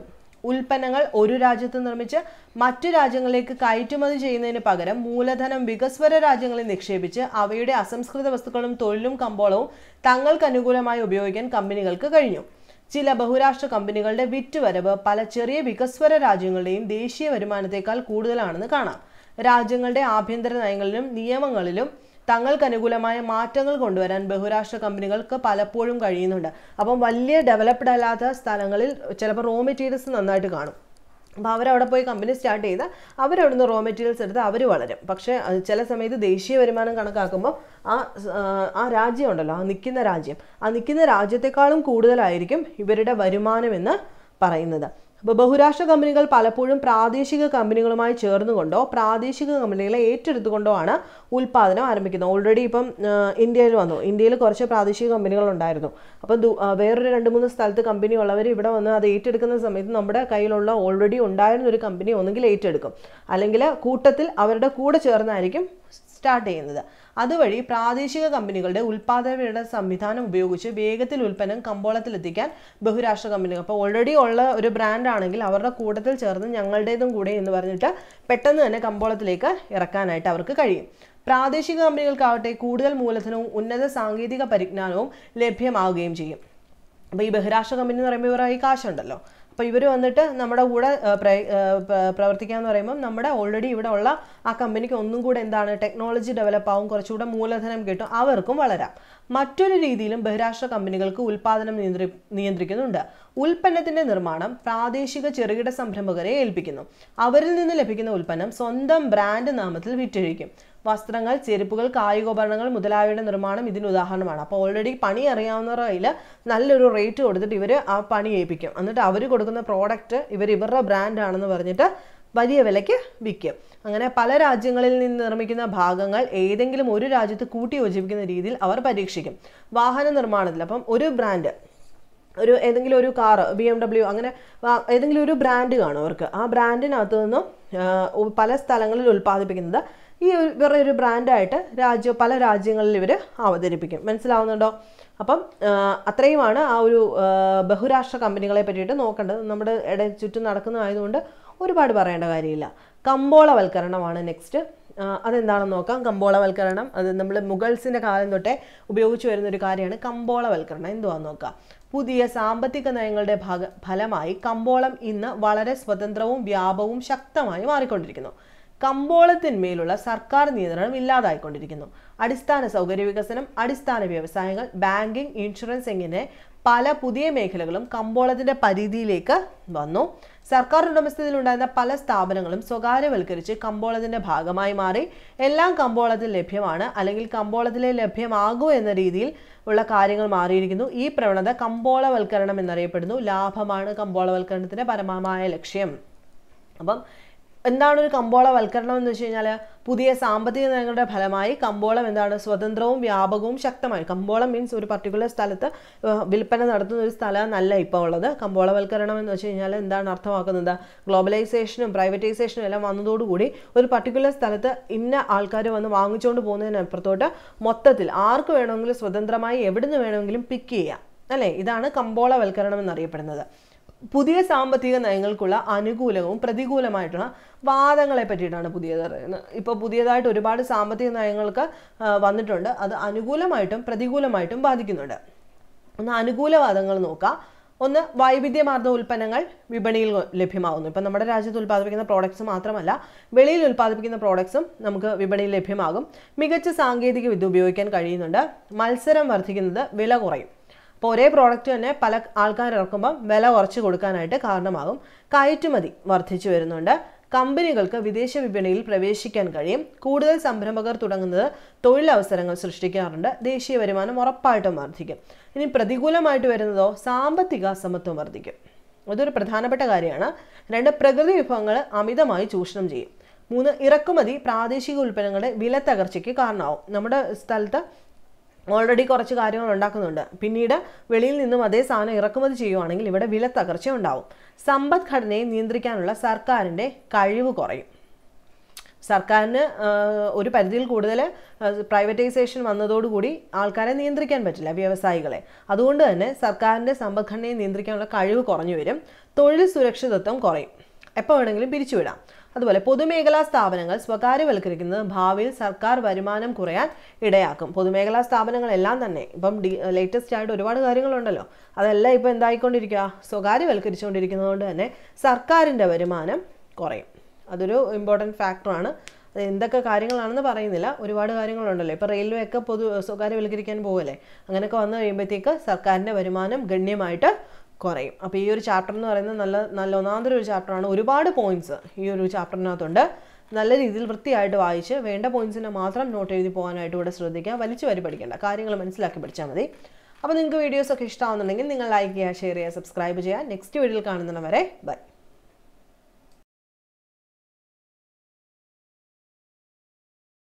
Speaker 1: ഉൽപ്പന്നങ്ങൾ ഒരു രാജ്യത്ത് നിർമ്മിച്ച് മറ്റു രാജ്യങ്ങളിലേക്ക് കയറ്റുമതി ചെയ്യുന്നതിന് പകരം മൂലധനം വികസ്വര രാജ്യങ്ങളിൽ നിക്ഷേപിച്ച് അവയുടെ അസംസ്കൃത വസ്തുക്കളും തൊഴിലും കമ്പോളവും തങ്ങൾക്ക് അനുകൂലമായി ഉപയോഗിക്കാൻ കമ്പനികൾക്ക് കഴിഞ്ഞു ചില ബഹുരാഷ്ട്ര കമ്പനികളുടെ വിറ്റുവരവ് പല ചെറിയ വികസ്വര രാജ്യങ്ങളുടെയും ദേശീയ വരുമാനത്തേക്കാൾ കൂടുതലാണെന്ന് കാണാം രാജ്യങ്ങളുടെ ആഭ്യന്തര നയങ്ങളിലും നിയമങ്ങളിലും തങ്ങൾക്ക് അനുകൂലമായ മാറ്റങ്ങൾ കൊണ്ടുവരാൻ ബഹുരാഷ്ട്ര കമ്പനികൾക്ക് പലപ്പോഴും കഴിയുന്നുണ്ട് അപ്പം വലിയ ഡെവലപ്ഡ് അല്ലാത്ത സ്ഥലങ്ങളിൽ ചിലപ്പോൾ റോ മെറ്റീരിയൽസ് നന്നായിട്ട് കാണും അപ്പോൾ അവരവിടെ പോയി കമ്പനി സ്റ്റാർട്ട് ചെയ്ത് അവരവിടെ നിന്ന് റോ മെറ്റീരിയൽസ് എടുത്ത് അവർ വളരും പക്ഷേ അത് ചില സമയത്ത് ദേശീയ വരുമാനം കണക്കാക്കുമ്പോൾ ആ സ്- ആ, ആ രാജ്യം ഉണ്ടല്ലോ ആ നിൽക്കുന്ന രാജ്യം ആ നിൽക്കുന്ന രാജ്യത്തെക്കാളും കൂടുതലായിരിക്കും ഇവരുടെ വരുമാനം എന്ന് പറയുന്നത് അപ്പോൾ ബഹുരാഷ്ട്ര കമ്പനികൾ പലപ്പോഴും പ്രാദേശിക കമ്പനികളുമായി ചേർന്നുകൊണ്ടോ പ്രാദേശിക കമ്പനികളെ ഏറ്റെടുത്തുകൊണ്ടോ ആണ് ഉൽപ്പാദനം ആരംഭിക്കുന്നത് ഓൾറെഡി ഇപ്പം ആ, ഇന്ത്യയിൽ വന്നു ഇന്ത്യയിൽ കുറച്ച് പ്രാദേശിക കമ്പനികൾ ഉണ്ടായിരുന്നു അപ്പം ദു- ആ, വേറൊരു രണ്ട് മൂന്ന് സ്ഥലത്ത് കമ്പനി ഉള്ളവർ ഇവിടെ വന്ന് അത് ഏറ്റെടുക്കുന്ന സമയത്ത് നമ്മുടെ കയ്യിലുള്ള ഓൾറെഡി ഉണ്ടായിരുന്ന ഒരു കമ്പനി ഒന്നുകിൽ ഏറ്റെടുക്കും അല്ലെങ്കിൽ കൂട്ടത്തിൽ അവരുടെ കൂടെ ചേർന്നായിരിക്കും സ്റ്റാർട്ട് ചെയ്യുന്നത് അതുവഴി പ്രാദേശിക കമ്പനികളുടെ ഉൽപ്പാദന സംവിധാനം ഉപയോഗിച്ച് വേഗത്തിൽ ഉൽപ്പന്നം കമ്പോളത്തിലെത്തിക്കാൻ ബഹുരാഷ്ട്ര കമ്പനികൾ അപ്പോൾ ഓൾറെഡി ഉള്ള ഒരു ബ്രാൻഡ് ആണെങ്കിൽ അവരുടെ കൂട്ടത്തിൽ ചേർന്ന് ഞങ്ങളുടേതും കൂടെ എന്ന് പറഞ്ഞിട്ട് പെട്ടെന്ന് തന്നെ കമ്പോളത്തിലേക്ക് ഇറക്കാനായിട്ട് അവർക്ക് കഴിയും പ്രാദേശിക കമ്പനികൾക്കാവട്ടെ കൂടുതൽ മൂലധനവും ഉന്നത സാങ്കേതിക പരിജ്ഞാനവും ലഭ്യമാവുകയും ചെയ്യും അപ്പോൾ ഈ ബഹിരാഷ്ട്ര കമ്പനി എന്ന് പറയുമ്പോൾ ഇവരുടെ ഈ കാശുണ്ടല്ലോ അപ്പോൾ ഇവർ വന്നിട്ട് നമ്മുടെ കൂടെ ആ, പ്ര- ആ, പ- പ്രവർത്തിക്കാന്ന് പറയുമ്പോൾ നമ്മുടെ ഓൾറെഡി ഇവിടെ ഉള്ള ആ കമ്പനിക്ക് ഒന്നും കൂടെ എന്താണ് ടെക്നോളജി ഡെവലപ്പ് ആവും കുറച്ചുകൂടെ മൂലധനം കിട്ടും അവർക്കും വളരാം മറ്റൊരു രീതിയിലും ബഹിരാഷ്ട്ര കമ്പനികൾക്ക് ഉൽപ്പാദനം നിയന്ത്രി നിയന്ത്രിക്കുന്നുണ്ട് ഉൽപ്പന്നത്തിന്റെ നിർമ്മാണം പ്രാദേശിക ചെറുകിട സംരംഭകരെ ഏൽപ്പിക്കുന്നു അവരിൽ നിന്ന് ലഭിക്കുന്ന ഉൽപ്പന്നം സ്വന്തം ബ്രാൻഡ് നാമത്തിൽ വിറ്റഴിക്കും വസ്ത്രങ്ങൾ ചെരുപ്പുകൾ കായികോപകരണങ്ങൾ മുതലായവയുടെ നിർമ്മാണം ഇതിന് ഉദാഹരണമാണ് അപ്പോൾ ഓൾറെഡി പണി അറിയാവുന്നവരുടെ കയ്യിൽ നല്ലൊരു റേറ്റ് കൊടുത്തിട്ട് ഇവർ ആ പണി ഏൽപ്പിക്കും എന്നിട്ട് അവർ കൊടുക്കുന്ന പ്രോഡക്റ്റ് ഇവർ ഇവരുടെ ബ്രാൻഡാണെന്ന് പറഞ്ഞിട്ട് വലിയ വിലയ്ക്ക് വിൽക്കും അങ്ങനെ പല രാജ്യങ്ങളിൽ നിന്ന് നിർമ്മിക്കുന്ന ഭാഗങ്ങൾ ഏതെങ്കിലും ഒരു രാജ്യത്ത് കൂട്ടി യോജിപ്പിക്കുന്ന രീതിയിൽ അവർ പരീക്ഷിക്കും വാഹന നിർമ്മാണത്തിൽ അപ്പം ഒരു ബ്രാൻഡ് ഒരു ഏതെങ്കിലും ഒരു കാറ് ബി എം ഡബ്ല്യു അങ്ങനെ വാ- ഏതെങ്കിലും ഒരു ബ്രാൻഡ് കാണും അവർക്ക് ആ ബ്രാൻഡിനകത്ത് നിന്നും ആ, ഉ- പല സ്ഥലങ്ങളിൽ ഉൽപ്പാദിപ്പിക്കുന്നത് ഈ ഒരു വേറെ ഒരു ബ്രാൻഡായിട്ട് രാജ്യ പല രാജ്യങ്ങളിൽ ഇവർ അവതരിപ്പിക്കും മനസ്സിലാവുന്നുണ്ടോ അപ്പം ആ, അത്രയുമാണ് ആ ഒരു ആ, ബഹുരാഷ്ട്ര കമ്പനികളെ പറ്റിയിട്ട് നോക്കേണ്ടത് നമ്മുടെ ഇട ചുറ്റും നടക്കുന്നതായതുകൊണ്ട് ഒരുപാട് പറയേണ്ട കാര്യമില്ല കമ്പോളവൽക്കരണമാണ് നെക്സ്റ്റ് അതെന്താണെന്ന് നോക്കാം കമ്പോളവൽക്കരണം അത് നമ്മൾ മുഗൾസിൻ്റെ കാലം തൊട്ടേ ഉപയോഗിച്ചു വരുന്ന ഒരു കാര്യമാണ് കമ്പോളവൽക്കരണം എന്തുവാന്ന് നോക്കാം പുതിയ സാമ്പത്തിക നയങ്ങളുടെ ഭാഗ ഫലമായി കമ്പോളം ഇന്ന് വളരെ സ്വതന്ത്രവും വ്യാപകവും ശക്തമായി മാറിക്കൊണ്ടിരിക്കുന്നു കമ്പോളത്തിന്മേലുള്ള സർക്കാർ നിയന്ത്രണം ഇല്ലാതായിക്കൊണ്ടിരിക്കുന്നു അടിസ്ഥാന സൗകര്യ വികസനം അടിസ്ഥാന വ്യവസായങ്ങൾ ബാങ്കിംഗ് ഇൻഷുറൻസ് എങ്ങനെ പല പുതിയ മേഖലകളും കമ്പോളത്തിന്റെ പരിധിയിലേക്ക് വന്നു സർക്കാർ ഉടമസ്ഥതയിലുണ്ടായിരുന്ന പല സ്ഥാപനങ്ങളും സ്വകാര്യവൽക്കരിച്ച് കമ്പോളത്തിന്റെ ഭാഗമായി മാറി എല്ലാം കമ്പോളത്തിൽ ലഭ്യമാണ് അല്ലെങ്കിൽ കമ്പോളത്തിലെ ലഭ്യമാകൂ എന്ന രീതിയിൽ ഉള്ള കാര്യങ്ങൾ മാറിയിരിക്കുന്നു ഈ പ്രവണത കമ്പോളവൽക്കരണം എന്നറിയപ്പെടുന്നു ലാഭമാണ് കമ്പോളവൽക്കരണത്തിന്റെ പരമമായ ലക്ഷ്യം അപ്പം എന്താണ് ഒരു കമ്പോളവൽക്കരണം എന്ന് വെച്ച് കഴിഞ്ഞാൽ പുതിയ സാമ്പത്തിക നയങ്ങളുടെ ഫലമായി കമ്പോളം എന്താണ് സ്വതന്ത്രവും വ്യാപകവും ശക്തമായി കമ്പോളം മീൻസ് ഒരു പർട്ടിക്കുലർ സ്ഥലത്ത് ഏഹ്, വിൽപ്പന നടത്തുന്ന ഒരു സ്ഥലം എന്നല്ല ഇപ്പോൾ ഉള്ളത് കമ്പോളവൽക്കരണം എന്ന് വെച്ച് കഴിഞ്ഞാൽ എന്താണ് അർത്ഥമാക്കുന്നത് ഗ്ലോബലൈസേഷനും പ്രൈവറ്റൈസേഷനും എല്ലാം വന്നതോടുകൂടി ഒരു പർട്ടിക്കുലർ സ്ഥലത്ത് ഇന്ന ആൾക്കാർ വന്ന് വാങ്ങിച്ചുകൊണ്ട് പോകുന്നതിനപ്പുറത്തോട്ട് മൊത്തത്തിൽ ആർക്ക് വേണമെങ്കിലും സ്വതന്ത്രമായി എവിടുന്ന് വേണമെങ്കിലും പിക്ക് ചെയ്യാം അല്ലേ ഇതാണ് കമ്പോളവൽക്കരണം എന്നറിയപ്പെടുന്നത് പുതിയ സാമ്പത്തിക നയങ്ങൾക്കുള്ള അനുകൂലവും പ്രതികൂലമായിട്ടുള്ള വാദങ്ങളെ പറ്റിയിട്ടാണ് പുതിയത് പറയുന്നത് ഇപ്പോൾ പുതിയതായിട്ട് ഒരുപാട് സാമ്പത്തിക നയങ്ങൾക്ക് ആ, വന്നിട്ടുണ്ട് അത് അനുകൂലമായിട്ടും പ്രതികൂലമായിട്ടും ബാധിക്കുന്നുണ്ട് ഒന്ന് അനുകൂല വാദങ്ങൾ നോക്കാം ഒന്ന് വൈവിധ്യമാർന്ന ഉൽപ്പന്നങ്ങൾ വിപണിയിൽ ലഭ്യമാകുന്നു ഇപ്പം നമ്മുടെ രാജ്യത്ത് ഉൽപ്പാദിപ്പിക്കുന്ന പ്രോഡക്ട്സ് മാത്രമല്ല വെളിയിൽ ഉൽപ്പാദിപ്പിക്കുന്ന പ്രോഡക്ട്സും നമുക്ക് വിപണിയിൽ ലഭ്യമാകും മികച്ച സാങ്കേതിക വിദ്യ ഉപയോഗിക്കാൻ കഴിയുന്നുണ്ട് മത്സരം വർദ്ധിക്കുന്നത് വില കുറയും അപ്പോൾ ഒരേ പ്രോഡക്റ്റ് തന്നെ പല ആൾക്കാർ ഇറക്കുമ്പോൾ വില കുറച്ച് കൊടുക്കാനായിട്ട് കാരണമാകും കയറ്റുമതി വർദ്ധിച്ചു വരുന്നുണ്ട് കമ്പനികൾക്ക് വിദേശ വിപണിയിൽ പ്രവേശിക്കാൻ കഴിയും കൂടുതൽ സംരംഭകർ തുടങ്ങുന്നത് തൊഴിലവസരങ്ങൾ സൃഷ്ടിക്കാറുണ്ട് ദേശീയ വരുമാനം ഉറപ്പായിട്ടും വർദ്ധിക്കും ഇനി പ്രതികൂലമായിട്ട് വരുന്നതോ സാമ്പത്തിക അസമത്വം വർദ്ധിക്കും അതൊരു പ്രധാനപ്പെട്ട കാര്യമാണ് രണ്ട് പ്രകൃതി വിഭവങ്ങൾ അമിതമായി ചൂഷണം ചെയ്യും മൂന്ന് ഇറക്കുമതി പ്രാദേശിക ഉൽപ്പന്നങ്ങളുടെ വില തകർച്ചയ്ക്ക് കാരണമാവും നമ്മുടെ സ്ഥലത്ത് ഓൾറെഡി കുറച്ച് കാര്യങ്ങൾ ഉണ്ടാക്കുന്നുണ്ട് പിന്നീട് വെളിയിൽ നിന്നും അതേ സാധനം ഇറക്കുമതി ചെയ്യുവാണെങ്കിൽ ഇവിടെ വില തകർച്ച ഉണ്ടാവും സമ്പദ്ഘടനയെ നിയന്ത്രിക്കാനുള്ള സർക്കാരിൻ്റെ കഴിവ് കുറയും സർക്കാരിന് ആ, ഒരു പരിധിയിൽ കൂടുതൽ പ്രൈവറ്റൈസേഷൻ വന്നതോടുകൂടി ആൾക്കാരെ നിയന്ത്രിക്കാൻ പറ്റില്ല വ്യവസായികളെ അതുകൊണ്ട് തന്നെ സർക്കാരിൻ്റെ സമ്പദ്ഘടനയെ നിയന്ത്രിക്കാനുള്ള കഴിവ് കുറഞ്ഞു വരും തൊഴിൽ സുരക്ഷിതത്വം കുറയും എപ്പോൾ വേണമെങ്കിലും പിരിച്ചുവിടാം അതുപോലെ പൊതുമേഖലാ സ്ഥാപനങ്ങൾ സ്വകാര്യവൽക്കരിക്കുന്നത് ഭാവിയിൽ സർക്കാർ വരുമാനം കുറയാൻ ഇടയാക്കും പൊതുമേഖലാ സ്ഥാപനങ്ങളെല്ലാം തന്നെ ഇപ്പം ഡി ലേറ്റസ്റ്റ് ആയിട്ട് ഒരുപാട് കാര്യങ്ങളുണ്ടല്ലോ അതെല്ലാം ഇപ്പോൾ എന്തായിക്കൊണ്ടിരിക്കുക സ്വകാര്യവൽക്കരിച്ചുകൊണ്ടിരിക്കുന്നതുകൊണ്ട് തന്നെ സർക്കാരിൻ്റെ വരുമാനം കുറയും അതൊരു ഇമ്പോർട്ടൻറ്റ് ഫാക്ടറാണ് അത് എന്തൊക്കെ കാര്യങ്ങളാണെന്ന് പറയുന്നില്ല ഒരുപാട് കാര്യങ്ങളുണ്ടല്ലോ ഇപ്പോൾ റെയിൽവേ ഒക്കെ പൊതു സ്വകാര്യവൽക്കരിക്കാൻ പോകല്ലേ അങ്ങനെയൊക്കെ വന്നു കഴിയുമ്പോഴത്തേക്ക് സർക്കാരിൻ്റെ വരുമാനം ഗണ്യമായിട്ട് കുറയും അപ്പോൾ ഈ ഒരു ചാപ്റ്റർ എന്ന് പറയുന്നത് നല്ല നല്ല ഒന്നാന്തര ഒരു ചാപ്റ്ററാണ് ഒരുപാട് പോയിന്റ്സ് ഈ ഒരു ചാപ്റ്ററിനകത്തുണ്ട് നല്ല രീതിയിൽ വൃത്തിയായിട്ട് വായിച്ച് വേണ്ട പോയിന്റ്സിനെ മാത്രം നോട്ട് എഴുതി പോകാനായിട്ട് ഇവിടെ ശ്രദ്ധിക്കുക വലിച്ചു വരി പഠിക്കേണ്ട കാര്യങ്ങൾ മനസ്സിലാക്കി പഠിച്ചാൽ മതി അപ്പോൾ നിങ്ങൾക്ക് വീഡിയോസ് ഒക്കെ ഇഷ്ടമാവുന്നുണ്ടെങ്കിൽ നിങ്ങൾ ലൈക്ക് ചെയ്യുക ഷെയർ ചെയ്യുക സബ്സ്ക്രൈബ് ചെയ്യുക നെക്സ്റ്റ് വീഡിയോയിൽ കാണുന്നവരെ ബൈ